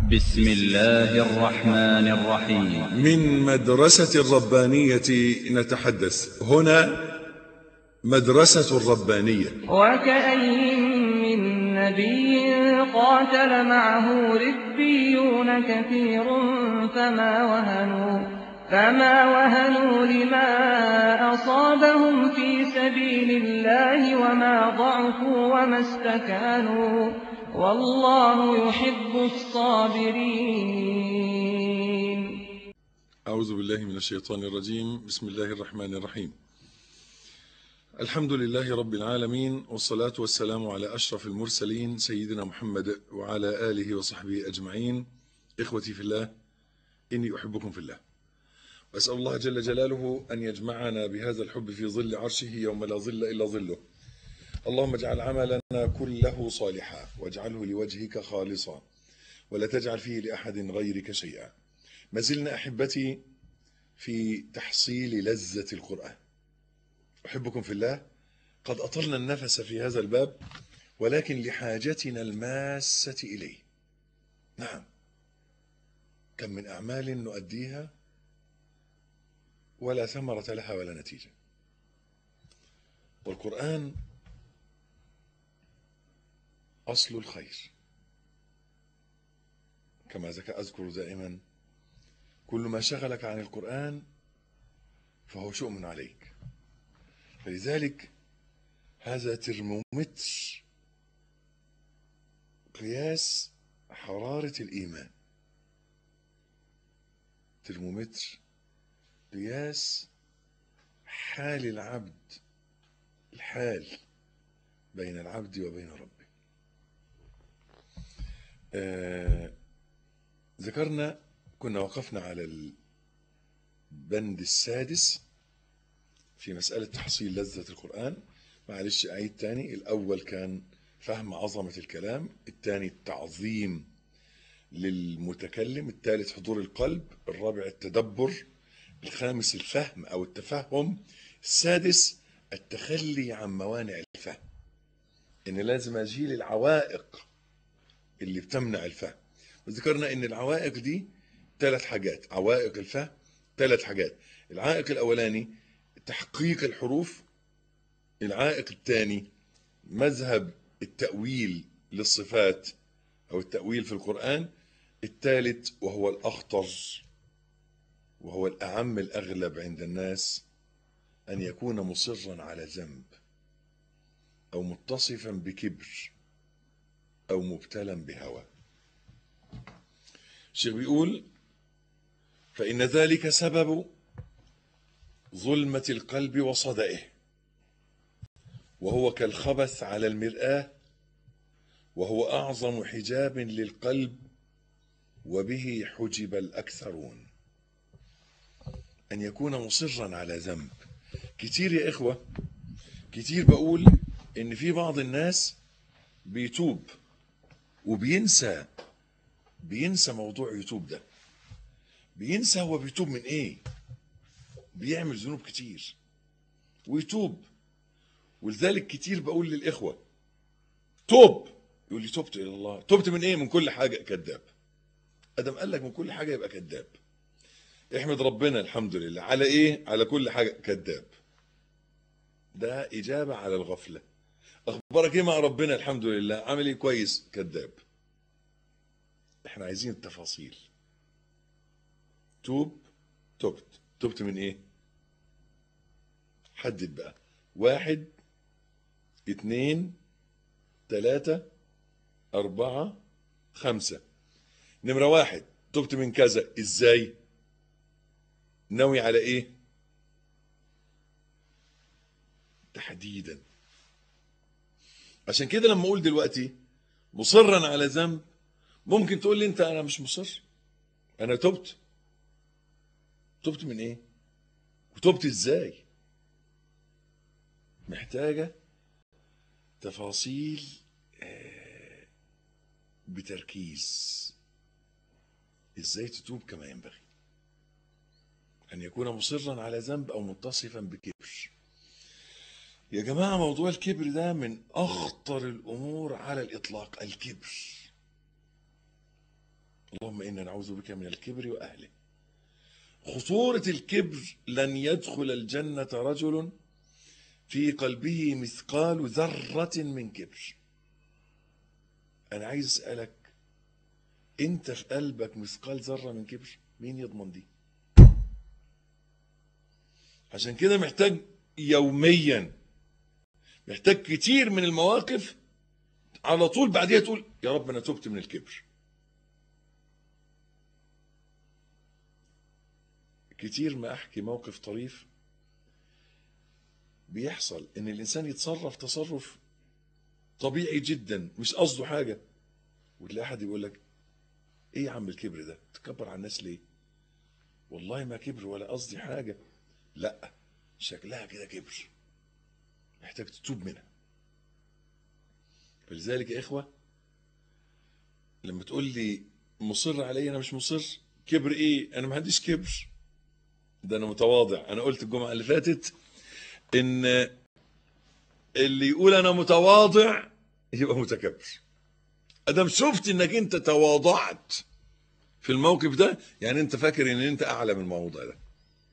بسم الله الرحمن الرحيم من مدرسة الربانية نتحدث هنا مدرسة الربانية وكأي من نبي قاتل معه ربيون كثير فما وهنوا فما وهنوا لما أصابهم في سبيل الله وما ضعفوا وما استكانوا والله يحب الصابرين أعوذ بالله من الشيطان الرجيم بسم الله الرحمن الرحيم الحمد لله رب العالمين والصلاة والسلام على أشرف المرسلين سيدنا محمد وعلى آله وصحبه أجمعين إخوتي في الله إني أحبكم في الله وأسأل الله جل جلاله أن يجمعنا بهذا الحب في ظل عرشه يوم لا ظل إلا ظله اللهم اجعل عملنا كله صالحا واجعله لوجهك خالصا ولا تجعل فيه لأحد غيرك شيئا ما زلنا أحبتي في تحصيل لذة القرآن أحبكم في الله قد أطلنا النفس في هذا الباب ولكن لحاجتنا الماسة إليه نعم كم من أعمال نؤديها ولا ثمرة لها ولا نتيجة والقرآن أصل الخير كما ذك- أذكر دائما كل ما شغلك عن القرآن فهو شؤم عليك فلذلك هذا ترمومتر قياس حرارة الإيمان ترمومتر قياس حال العبد الحال بين العبد وبين ربه آه ذكرنا كنا وقفنا على البند السادس في مسألة تحصيل لذة القرآن معلش أعيد تاني الأول كان فهم عظمة الكلام الثاني التعظيم للمتكلم الثالث حضور القلب الرابع التدبر الخامس الفهم أو التفهم السادس التخلي عن موانع الفهم إن لازم أجيل العوائق اللي بتمنع الفهم وذكرنا إن العوائق دي ثلاث حاجات عوائق الفهم ثلاث حاجات العائق الأولاني تحقيق الحروف العائق الثاني مذهب التأويل للصفات أو التأويل في القرآن الثالث وهو الأخطر وهو الأعم الأغلب عند الناس أن يكون مصرا على ذنب أو متصفا بكبر أو مبتلا بهوى الشيخ بيقول فإن ذلك سبب ظلمة القلب وصدئه وهو كالخبث على المرآة وهو أعظم حجاب للقلب وبه حجب الأكثرون أن يكون مصرا على ذنب كتير يا إخوة كتير بقول إن في بعض الناس بيتوب وبينسى بينسى موضوع يتوب ده بينسى هو بيتوب من إيه بيعمل ذنوب كتير ويتوب ولذلك كتير بقول للإخوة توب يقول لي تبت إلى الله تبت من إيه من كل حاجة كذاب أدم قال لك من كل حاجة يبقى كذاب احمد ربنا الحمد لله على ايه على كل حاجة كذاب ده إجابة على الغفلة أخبارك إيه مع ربنا الحمد لله عامل إيه كويس كذاب إحنا عايزين التفاصيل توب تبت تبت من إيه حدد بقى واحد اتنين تلاتة أربعة خمسة نمرة واحد تبت من كذا إزاي ناوي على إيه تحديدا عشان كده لما اقول دلوقتي مصرا على ذنب ممكن تقول لي انت انا مش مصر انا تبت تبت من ايه وتبت ازاي محتاجة تفاصيل آه، بتركيز ازاي تتوب كما ينبغي ان يكون مصرا على ذنب او متصفا بكبر يا جماعة موضوع الكبر ده من أخطر الأمور على الإطلاق الكبر اللهم إنا نعوذ بك من الكبر وأهله خطورة الكبر لن يدخل الجنة رجل في قلبه مثقال ذرة من كبر أنا عايز أسألك أنت في قلبك مثقال ذرة من كبر مين يضمن دي عشان كده محتاج يوميا محتاج كتير من المواقف على طول بعديها تقول يا رب أنا تبت من الكبر كتير ما أحكي موقف طريف بيحصل ان الانسان يتصرف تصرف طبيعي جدا مش قصده حاجه وتلاقي حد يقول لك ايه يا عم الكبر ده تكبر على الناس ليه والله ما كبر ولا قصدي حاجه لا شكلها كده كبر محتاج تتوب منها فلذلك يا اخوه لما تقول لي مصر علي انا مش مصر كبر ايه انا ما عنديش كبر ده انا متواضع انا قلت الجمعه اللي فاتت ان اللي يقول انا متواضع يبقى متكبر ادم شفت انك انت تواضعت في الموقف ده يعني انت فاكر ان انت اعلى من الموضوع ده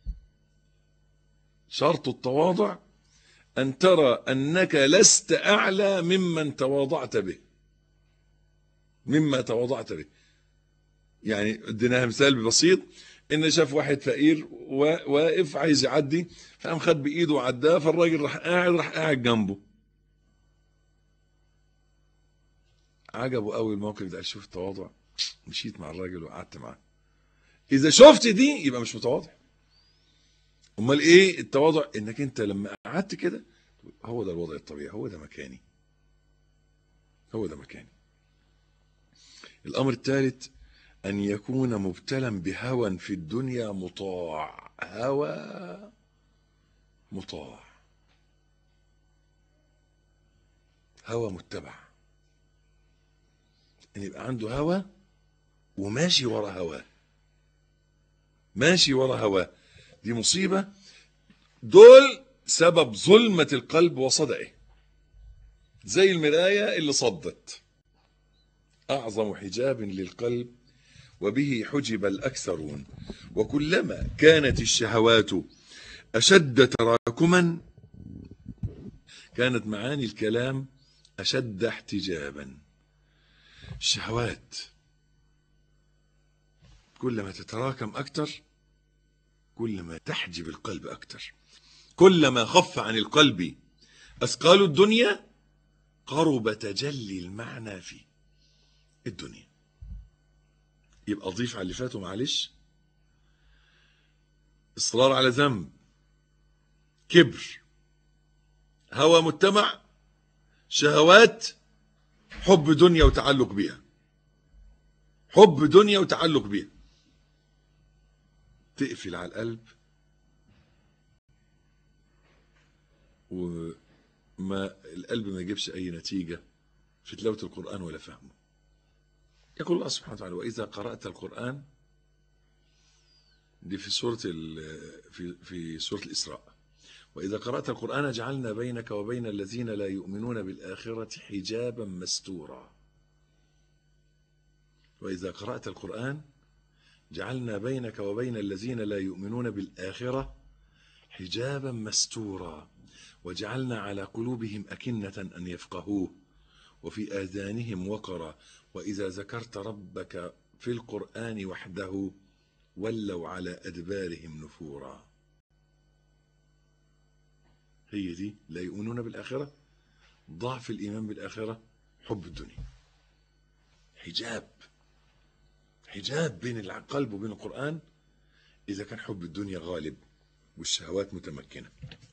شرط التواضع ان ترى انك لست اعلى ممن تواضعت به مما تواضعت به يعني اديناها مثال بسيط ان شاف واحد فقير واقف عايز يعدي فقام خد بايده وعداه فالراجل راح قاعد راح قاعد جنبه عجبه قوي الموقف ده قال شوف التواضع مشيت مع الراجل وقعدت معاه اذا شفت دي يبقى مش متواضع امال ايه التواضع انك انت لما قعدت كده هو ده الوضع الطبيعي هو ده مكاني هو ده مكاني الامر الثالث أن يكون مبتلا بهوى في الدنيا مطاع هوى مطاع هوى متبع أن يبقى عنده هوى وماشي ورا هواه ماشي ورا هواه دي مصيبة دول سبب ظلمة القلب وصدئه زي المراية اللي صدت أعظم حجاب للقلب وبه حجب الأكثرون وكلما كانت الشهوات أشد تراكما كانت معاني الكلام أشد احتجابا الشهوات كلما تتراكم أكثر كلما تحجب القلب أكثر كلما خف عن القلب أثقال الدنيا قرب تجلي المعنى في الدنيا يبقى ضيف على اللي فاتوا معلش اصرار على ذنب كبر هوى متبع شهوات حب دنيا وتعلق بيها حب دنيا وتعلق بيها تقفل على القلب وما القلب ما يجيبش اي نتيجه في تلاوه القران ولا فهمه يقول الله سبحانه وتعالى وإذا قرأت القرآن دي في سورة في في سورة الإسراء وإذا قرأت القرآن جعلنا بينك وبين الذين لا يؤمنون بالآخرة حجابا مستورا وإذا قرأت القرآن جعلنا بينك وبين الذين لا يؤمنون بالآخرة حجابا مستورا وجعلنا على قلوبهم أكنة أن يفقهوه وفي آذانهم وقرا وإذا ذكرت ربك في القرآن وحده ولوا على أدبارهم نفورا هي دي لا يؤمنون بالآخرة ضعف الإيمان بالآخرة حب الدنيا حجاب حجاب بين القلب وبين القرآن إذا كان حب الدنيا غالب والشهوات متمكنة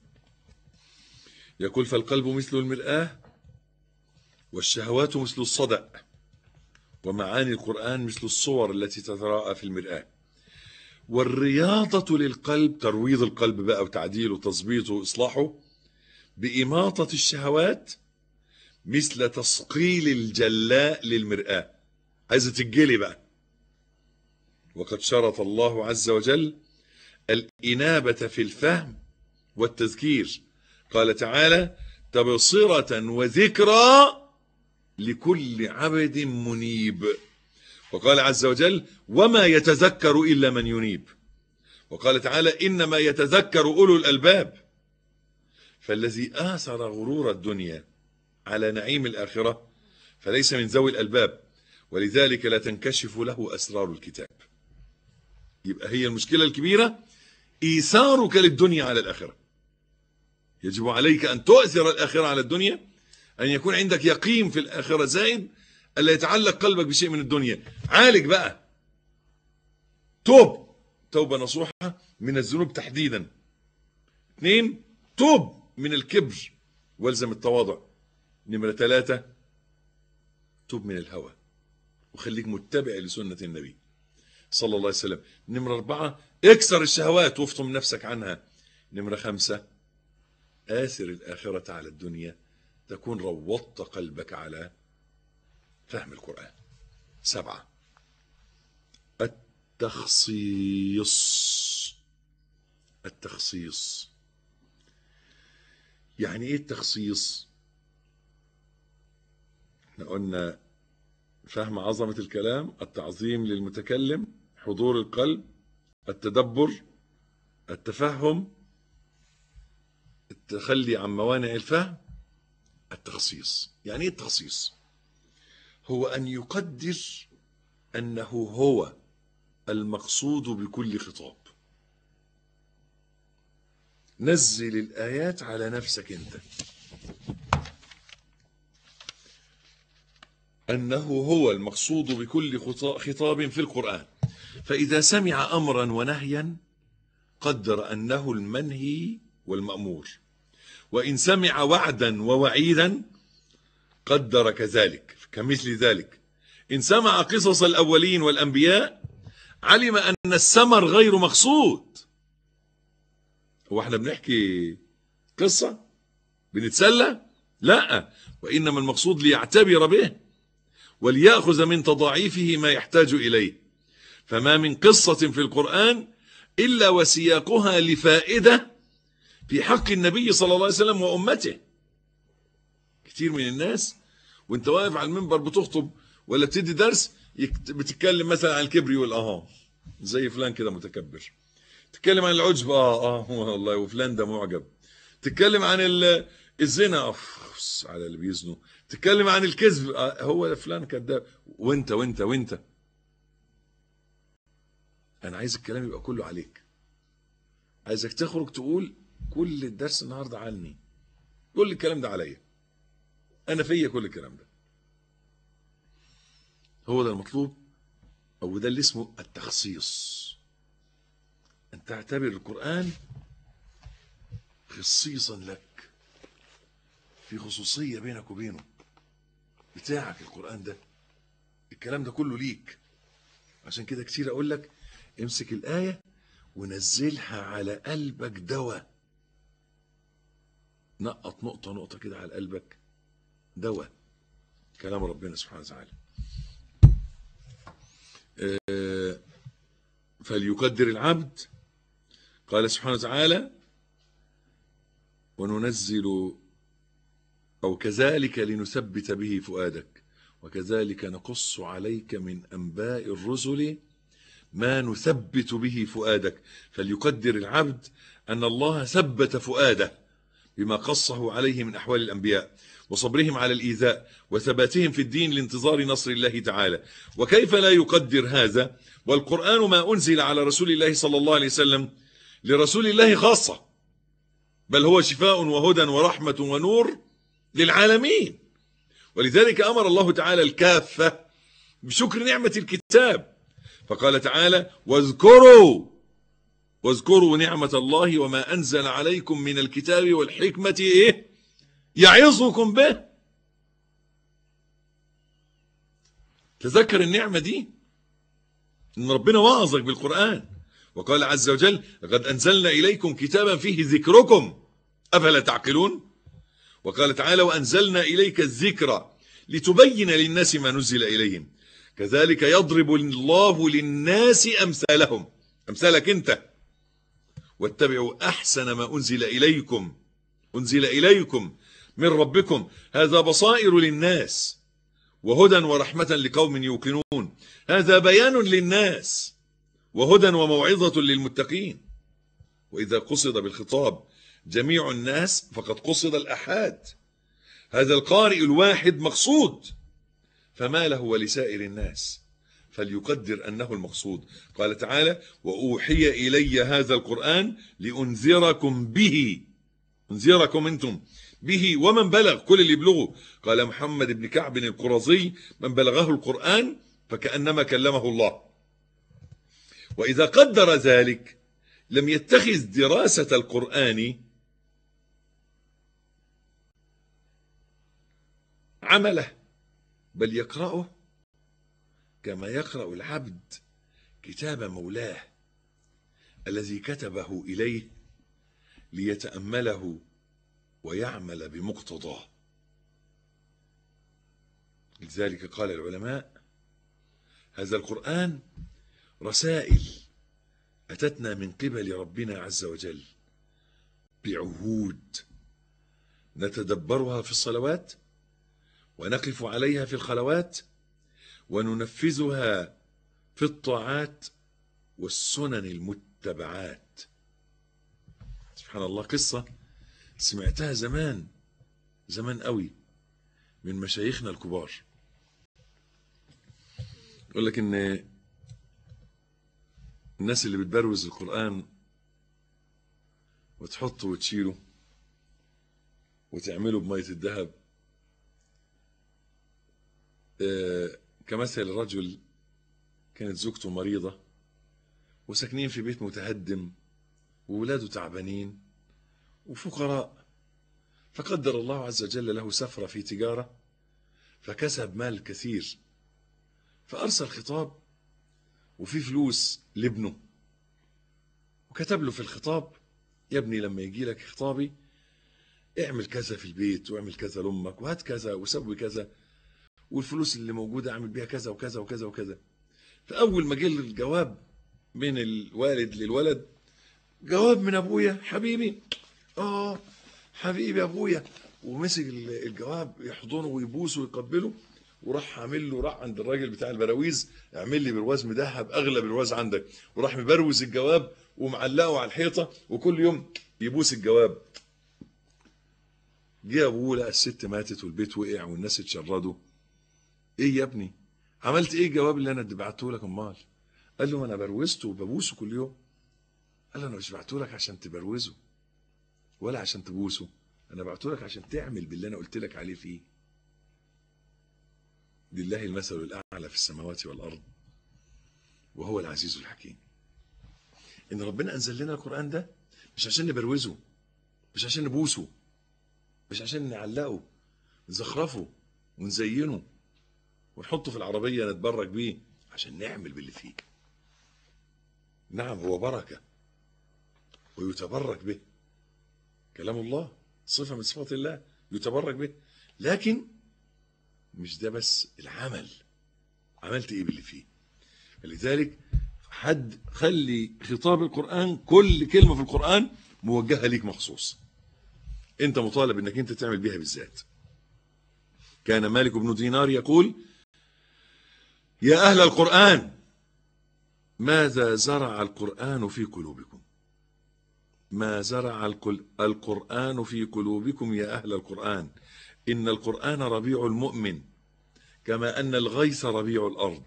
يقول فالقلب مثل المرآة والشهوات مثل الصدأ ومعاني القرآن مثل الصور التي تتراءى في المرآة والرياضة للقلب ترويض القلب بقى وتعديله وتظبيطه وإصلاحه بإماطة الشهوات مثل تثقيل الجلاء للمرآة عايزة تتجلي بقى وقد شرط الله عز وجل الإنابة في الفهم والتذكير قال تعالى تبصرة وذكرى لكل عبد منيب وقال عز وجل وما يتذكر إلا من ينيب وقال تعالى إنما يتذكر أولو الألباب فالذي آثر غرور الدنيا على نعيم الآخرة فليس من ذوي الألباب ولذلك لا تنكشف له أسرار الكتاب يبقى هي المشكلة الكبيرة إيثارك للدنيا على الآخرة يجب عليك أن تؤثر الآخرة على الدنيا أن يكون عندك يقين في الآخرة زائد ألا يتعلق قلبك بشيء من الدنيا عالج بقى توب توبة نصوحة من الذنوب تحديدا اثنين توب من الكبر والزم التواضع نمرة ثلاثة توب من الهوى وخليك متبع لسنة النبي صلى الله عليه وسلم نمرة أربعة اكسر الشهوات وافطم نفسك عنها نمرة خمسة آثر الآخرة على الدنيا تكون روضت قلبك على فهم القرآن سبعة التخصيص التخصيص يعني ايه التخصيص احنا قلنا فهم عظمة الكلام التعظيم للمتكلم حضور القلب التدبر التفهم التخلي عن موانع الفهم التخصيص يعني ايه التخصيص هو ان يقدر انه هو المقصود بكل خطاب نزل الايات على نفسك انت انه هو المقصود بكل خطاب في القران فاذا سمع امرا ونهيا قدر انه المنهي والمامور وان سمع وعدا ووعيدا قدر كذلك كمثل ذلك ان سمع قصص الاولين والانبياء علم ان الثمر غير مقصود هو احنا بنحكي قصه بنتسلى لا وانما المقصود ليعتبر به وليأخذ من تضاعيفه ما يحتاج إليه فما من قصة في القرآن إلا وسياقها لفائدة في حق النبي صلى الله عليه وسلم وأمته كتير من الناس وانت واقف على المنبر بتخطب ولا بتدي درس بتتكلم مثلا عن الكبر يقول اه زي فلان كده متكبر تتكلم عن العجب اه اه والله وفلان ده معجب تتكلم عن الزنا أفس على اللي بيزنوا تتكلم عن الكذب هو فلان كذاب وانت وانت وانت انا عايز الكلام يبقى كله عليك عايزك تخرج تقول كل الدرس النهارده عني كل الكلام ده عليا انا فيا كل الكلام ده هو ده المطلوب او ده اللي اسمه التخصيص ان تعتبر القران خصيصا لك في خصوصيه بينك وبينه بتاعك القرآن ده الكلام ده كله ليك عشان كده كتير أقول لك امسك الآية ونزلها على قلبك دواء نقط نقطة نقطة كده على قلبك دواء كلام ربنا سبحانه وتعالى فليقدر العبد قال سبحانه وتعالى وننزل أو كذلك لنثبت به فؤادك وكذلك نقص عليك من أنباء الرسل ما نثبت به فؤادك فليقدر العبد أن الله ثبت فؤاده بما قصه عليه من أحوال الأنبياء وصبرهم على الإيذاء وثباتهم في الدين لانتظار نصر الله تعالى وكيف لا يقدر هذا والقرآن ما أنزل على رسول الله صلى الله عليه وسلم لرسول الله خاصة بل هو شفاء وهدى ورحمة ونور للعالمين ولذلك أمر الله تعالى الكافة بشكر نعمة الكتاب فقال تعالى واذكروا واذكروا نعمة الله وما أنزل عليكم من الكتاب والحكمة إيه يعظكم به تذكر النعمة دي إن ربنا وعظك بالقرآن وقال عز وجل لقد أنزلنا إليكم كتابا فيه ذكركم أفلا تعقلون وقال تعالى وأنزلنا إليك الذكر لتبين للناس ما نزل إليهم كذلك يضرب الله للناس أمثالهم أمثالك أنت واتبعوا أحسن ما أنزل إليكم أنزل إليكم من ربكم هذا بصائر للناس وهدى ورحمة لقوم يوقنون هذا بيان للناس وهدى وموعظة للمتقين وإذا قصد بالخطاب جميع الناس فقد قصد الأحاد هذا القارئ الواحد مقصود فما له ولسائر الناس فليقدر أنه المقصود قال تعالى وأوحي إلي هذا القرآن لأنذركم به أنذركم أنتم به ومن بلغ كل اللي يبلغه قال محمد بن كعب القرظي من بلغه القرآن فكأنما كلمه الله وإذا قدر ذلك لم يتخذ دراسة القرآن عمله بل يقرأه كما يقرأ العبد كتاب مولاه الذي كتبه إليه ليتأمله ويعمل بمقتضاه لذلك قال العلماء هذا القرآن رسائل أتتنا من قبل ربنا عز وجل بعهود نتدبرها في الصلوات ونقف عليها في الخلوات وننفذها في الطاعات والسنن المتبعات سبحان الله قصة سمعتها زمان زمان قوي من مشايخنا الكبار يقول لك ان الناس اللي بتبروز القرآن وتحطه وتشيله وتعمله بمية الذهب آه، كمثل رجل كانت زوجته مريضة وساكنين في بيت متهدم وولاده تعبانين وفقراء فقدر الله عز وجل له سفرة في تجارة فكسب مال كثير فأرسل خطاب وفي فلوس لابنه وكتب له في الخطاب يا ابني لما يجي لك خطابي اعمل كذا في البيت واعمل كذا لامك وهات كذا وسوي كذا والفلوس اللي موجوده اعمل بيها كذا وكذا وكذا وكذا فاول ما جه الجواب من الوالد للولد جواب من ابويا حبيبي اه حبيبي يا ابويا ومسك الجواب يحضنه ويبوسه ويقبله وراح عامل له راح عند الراجل بتاع البراويز اعمل لي برواز مذهب اغلى برواز عندك وراح مبروز الجواب ومعلقه على الحيطه وكل يوم يبوس الجواب جه ابوه لقى الست ماتت والبيت وقع والناس اتشردوا ايه يا ابني عملت ايه الجواب اللي انا بعته لك امال قال له ما انا بروزته وببوسه كل يوم قال له انا مش بعته لك عشان تبروزه ولا عشان تبوسه انا بعته لك عشان تعمل باللي انا قلت لك عليه فيه لله المثل الاعلى في السماوات والارض وهو العزيز الحكيم ان ربنا انزل لنا القران ده مش عشان نبروزه مش عشان نبوسه مش عشان نعلقه نزخرفه ونزينه ونحطه في العربية نتبرك بيه عشان نعمل باللي فيه نعم هو بركة ويتبرك به كلام الله صفة من صفات الله يتبرك به لكن مش ده بس العمل عملت ايه باللي فيه لذلك حد خلي خطاب القرآن كل كلمة في القرآن موجهة ليك مخصوص انت مطالب انك انت تعمل بيها بالذات كان مالك بن دينار يقول يا أهل القرآن ماذا زرع القرآن في قلوبكم ما زرع القل- القرآن في قلوبكم يا أهل القرآن إن القرآن ربيع المؤمن كما أن الغيث ربيع الأرض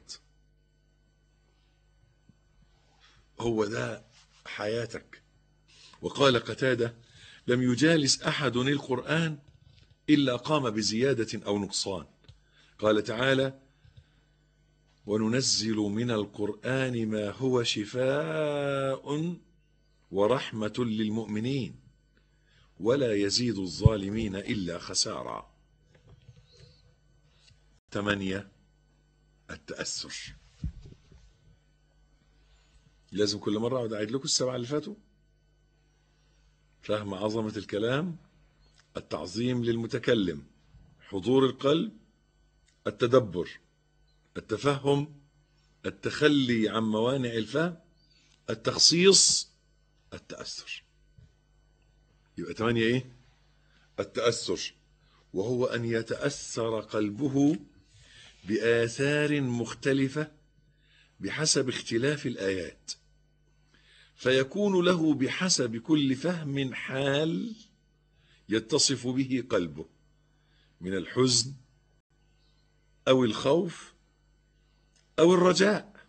هو ده حياتك وقال قتادة لم يجالس أحد القرآن إلا قام بزيادة أو نقصان قال تعالى وننزل من القرآن ما هو شفاء ورحمة للمؤمنين ولا يزيد الظالمين إلا خسارا ثمانية التأثر لازم كل مرة أقعد أعيد لكم السبعة اللي فاتوا فهم عظمة الكلام التعظيم للمتكلم حضور القلب التدبر التفهم التخلي عن موانع الفهم التخصيص التأثر يبقى ثمانية ايه التأثر وهو أن يتأثر قلبه بآثار مختلفة بحسب اختلاف الآيات فيكون له بحسب كل فهم حال يتصف به قلبه من الحزن أو الخوف أو الرجاء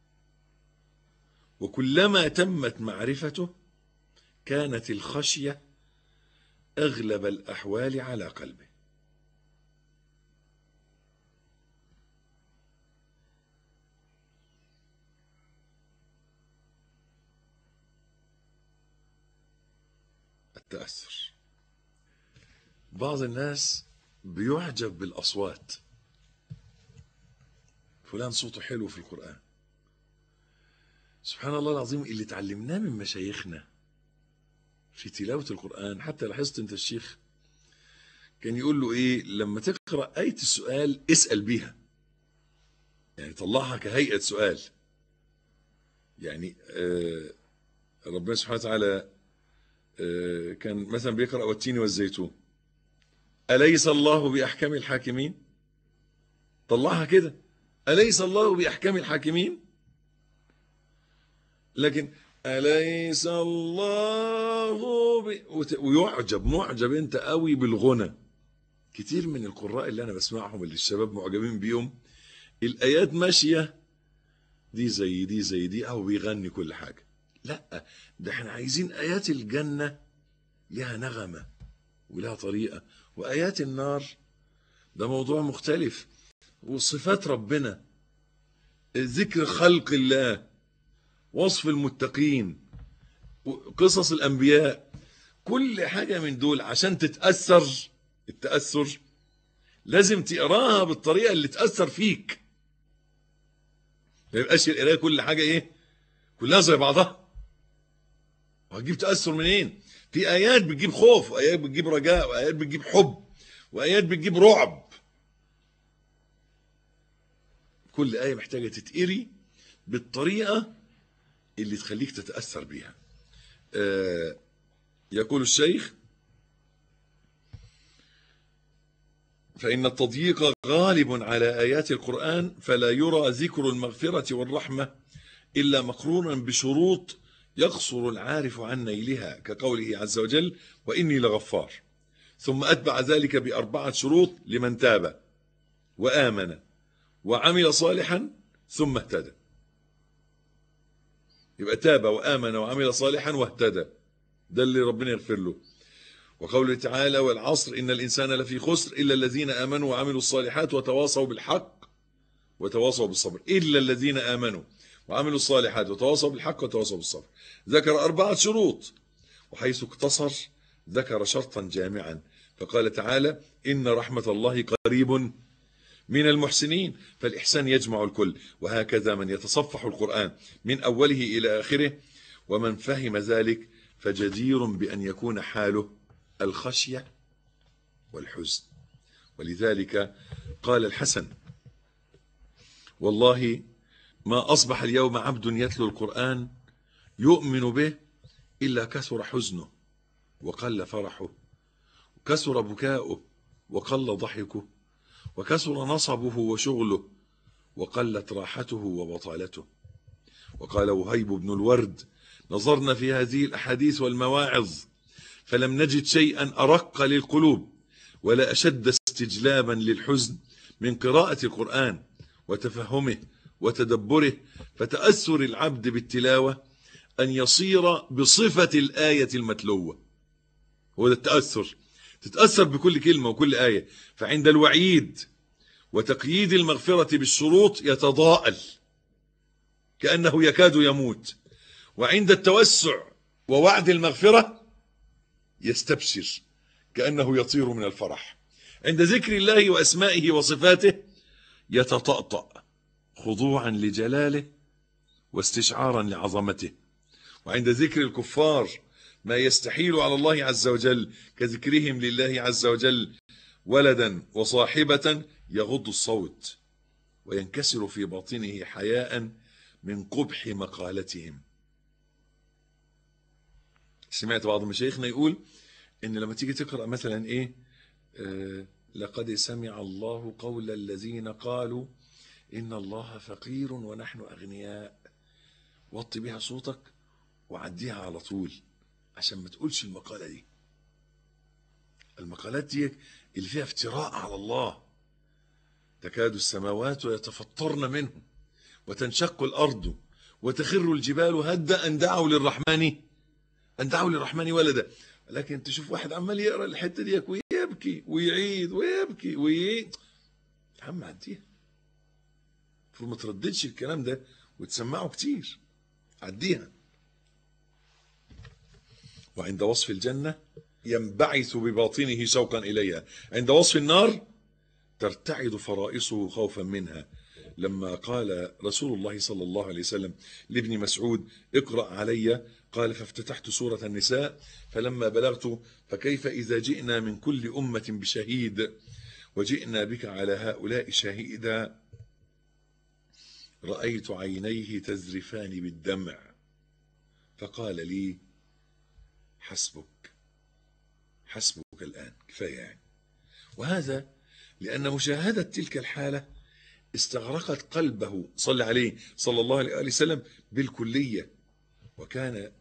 وكلما تمت معرفته كانت الخشية أغلب الأحوال على قلبه التأثر بعض الناس بيعجب بالأصوات فلان صوته حلو في القرآن سبحان الله العظيم اللي تعلمناه من مشايخنا في تلاوة القرآن حتى لاحظت انت الشيخ كان يقول له ايه لما تقرأ آية السؤال اسأل بيها يعني طلعها كهيئة سؤال يعني آه ربنا سبحانه وتعالى آه كان مثلا بيقرأ والتين والزيتون أليس الله بأحكم الحاكمين طلعها كده أليس الله بأحكم الحاكمين لكن أليس الله ب... وت... ويعجب معجب أنت قوي بالغنى كتير من القراء اللي أنا بسمعهم اللي الشباب معجبين بيهم الآيات ماشية دي زي دي زي دي أو بيغني كل حاجة لا ده احنا عايزين آيات الجنة لها نغمة ولها طريقة وآيات النار ده موضوع مختلف وصفات ربنا ذكر خلق الله وصف المتقين قصص الأنبياء كل حاجة من دول عشان تتأثر التأثر لازم تقراها بالطريقة اللي تأثر فيك ما يبقاش القراية كل حاجة ايه كلها زي بعضها وهتجيب تأثر منين في آيات بتجيب خوف وآيات بتجيب رجاء وآيات بتجيب حب وآيات بتجيب رعب كل آية محتاجة تتقري بالطريقة اللي تخليك تتأثر بيها آه يقول الشيخ فإن التضييق غالب على آيات القرآن فلا يرى ذكر المغفرة والرحمة إلا مقرونا بشروط يقصر العارف عن نيلها كقوله عز وجل وإني لغفار ثم أتبع ذلك بأربعة شروط لمن تاب وآمن وعمل صالحا ثم اهتدى يبقى تاب وآمن وعمل صالحا واهتدى ده اللي ربنا يغفر له وقوله تعالى والعصر إن الإنسان لفي خسر إلا الذين آمنوا وعملوا الصالحات وتواصوا بالحق وتواصوا بالصبر إلا الذين آمنوا وعملوا الصالحات وتواصوا بالحق وتواصوا بالصبر ذكر أربعة شروط وحيث اقتصر ذكر شرطا جامعا فقال تعالى إن رحمة الله قريب من المحسنين فالإحسان يجمع الكل وهكذا من يتصفح القرآن من أوله إلى آخره ومن فهم ذلك فجدير بأن يكون حاله الخشية والحزن ولذلك قال الحسن والله ما أصبح اليوم عبد يتلو القرآن يؤمن به إلا كثر حزنه وقل فرحه كثر بكاؤه وقل ضحكه وكثر نصبه وشغله وقلت راحته وبطالته وقال وهيب بن الورد نظرنا في هذه الأحاديث والمواعظ فلم نجد شيئا أرق للقلوب ولا أشد استجلابا للحزن من قراءة القرآن وتفهمه وتدبره فتأثر العبد بالتلاوة أن يصير بصفة الآية المتلوة هو ده التأثر تتأثر بكل كلمة وكل آية فعند الوعيد وتقييد المغفرة بالشروط يتضاءل كأنه يكاد يموت وعند التوسع ووعد المغفرة يستبشر كأنه يطير من الفرح عند ذكر الله وأسمائه وصفاته يتطأطأ خضوعا لجلاله واستشعارا لعظمته وعند ذكر الكفار ما يستحيل على الله عز وجل كذكرهم لله عز وجل ولدا وصاحبة يغض الصوت وينكسر في باطنه حياء من قبح مقالتهم سمعت بعض مشايخنا يقول ان لما تيجي تقرأ مثلا ايه آه لقد سمع الله قول الذين قالوا إن الله فقير ونحن أغنياء وطي بيها صوتك وعديها على طول عشان ما تقولش المقالة دي المقالات دي اللي فيها افتراء على الله تكاد السماوات يتفطرن منه وتنشق الأرض وتخر الجبال هدا أن دعوا للرحمن أن دعوا للرحمن ولدا لكن تشوف واحد عمال يقرأ الحتة دي ويبكي ويعيد ويبكي ويعيد يا عم عديها المفروض ما ترددش الكلام ده وتسمعه كتير عديها وعند وصف الجنة ينبعث بباطنه شوقا إليها عند وصف النار ترتعد فرائصه خوفا منها لما قال رسول الله صلى الله عليه وسلم لابن مسعود اقرأ علي قال فافتتحت سورة النساء فلما بلغت فكيف إذا جئنا من كل أمة بشهيد وجئنا بك على هؤلاء شهيدا رأيت عينيه تزرفان بالدمع فقال لي حسبك حسبك الآن كفاية يعني وهذا لأن مشاهدة تلك الحالة استغرقت قلبه صلى عليه صلى الله عليه وسلم بالكلية وكان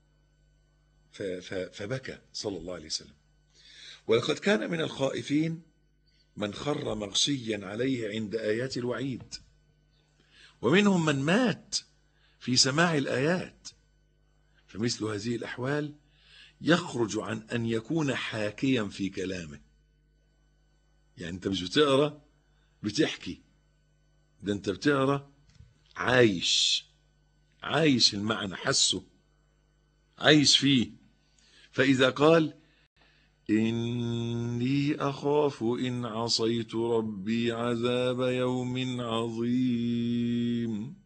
فبكى صلى الله عليه وسلم ولقد كان من الخائفين من خر مغشيا عليه عند آيات الوعيد ومنهم من مات في سماع الآيات فمثل هذه الأحوال يخرج عن أن يكون حاكيا في كلامه يعني أنت مش بتقرأ بتحكي ده أنت بتقرأ عايش عايش المعنى حسه عايش فيه فإذا قال إني أخاف إن عصيت ربي عذاب يوم عظيم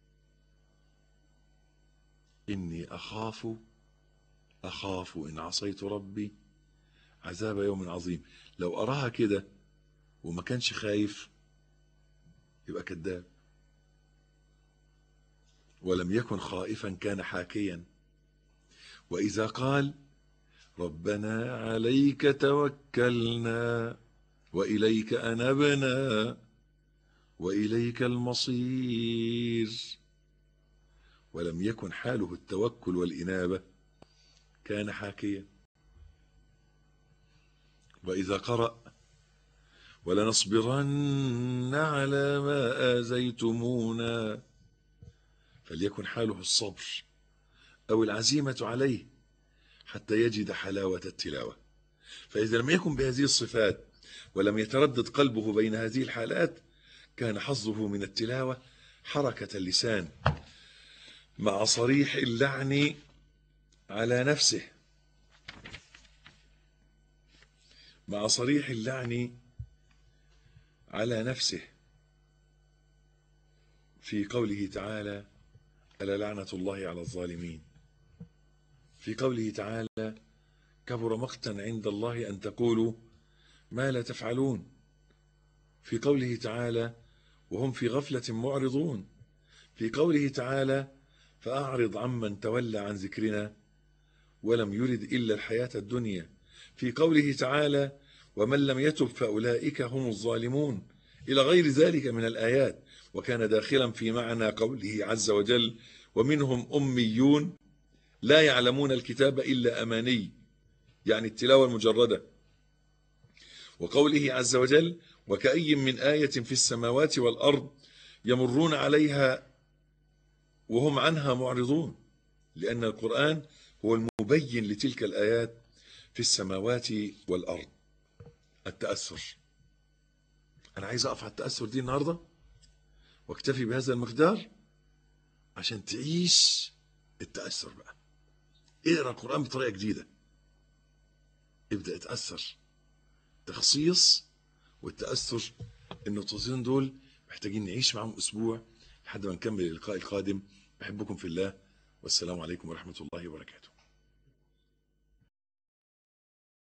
إني أخاف أخاف إن عصيت ربي عذاب يوم عظيم لو أراها كده وما كانش خايف يبقى كذاب ولم يكن خائفا كان حاكيا وإذا قال ربنا عليك توكلنا وإليك أنبنا وإليك المصير ولم يكن حاله التوكل والإنابة كان حاكيا وإذا قرأ ولنصبرن على ما آزيتمونا فليكن حاله الصبر أو العزيمة عليه حتى يجد حلاوة التلاوة فإذا لم يكن بهذه الصفات ولم يتردد قلبه بين هذه الحالات كان حظه من التلاوة حركة اللسان مع صريح اللعن على نفسه مع صريح اللعن على نفسه في قوله تعالى ألا لعنة الله على الظالمين في قوله تعالى كبر مقتا عند الله أن تقولوا ما لا تفعلون في قوله تعالى وهم في غفلة معرضون في قوله تعالى فأعرض عمن تولى عن ذكرنا ولم يرد إلا الحياة الدنيا في قوله تعالى ومن لم يتب فأولئك هم الظالمون إلى غير ذلك من الآيات وكان داخلا في معنى قوله عز وجل ومنهم أميون لا يعلمون الكتاب إلا أماني يعني التلاوة المجردة وقوله عز وجل وكأي من آية في السماوات والأرض يمرون عليها وهم عنها معرضون لأن القرآن هو المبين لتلك الآيات في السماوات والأرض التأثر أنا عايز أقف على التأثر دي النهاردة واكتفي بهذا المقدار عشان تعيش التأثر بقى اقرا القرآن بطريقة جديدة ابدأ اتأثر تخصيص والتأثر النقطتين دول محتاجين نعيش معهم أسبوع لحد ما نكمل اللقاء القادم بحبكم في الله والسلام عليكم ورحمة الله وبركاته